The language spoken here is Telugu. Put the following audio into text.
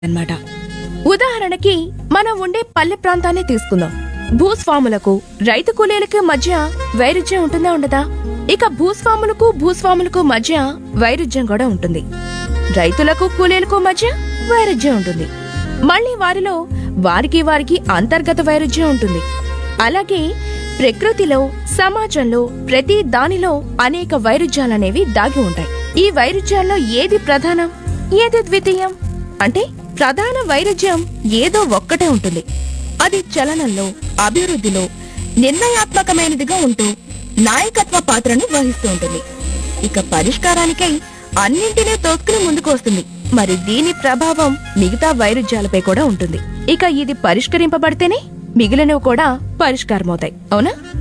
అన్నమాట ఉదాహరణకి మనం ఉండే పల్లె ప్రాంతాన్ని తీసుకుందాం భూస్వాములకు రైతు కూలీలకి మధ్య వైరుధ్యం ఉంటుందా ఉండదా ఇక భూస్వాములకు భూస్వాములకు మధ్య వైరుధ్యం కూడా ఉంటుంది రైతులకు కూలీలకు మధ్య వైరుధ్యం ఉంటుంది మళ్ళీ వారిలో వారికి వారికి అంతర్గత వైరుధ్యం ఉంటుంది అలాగే ప్రకృతిలో సమాజంలో ప్రతి దానిలో అనేక వైరుధ్యాలనేవి దాగి ఉంటాయి ఈ వైరుధ్యాల్లో ఏది ప్రధానం ఏది ద్వితీయం అంటే ప్రధాన వైరుధ్యం ఏదో ఒక్కటే ఉంటుంది అది చలనంలో అభివృద్ధిలో నిర్ణయాత్మకమైనదిగా ఉంటూ నాయకత్వ పాత్రను వహిస్తూ ఉంటుంది ఇక పరిష్కారానికై అన్నింటినీ తోసుకుని ముందుకు వస్తుంది మరి దీని ప్రభావం మిగతా వైరుధ్యాలపై కూడా ఉంటుంది ఇక ఇది పరిష్కరింపబడితేనే మిగిలినవి కూడా పరిష్కారమవుతాయి అవునా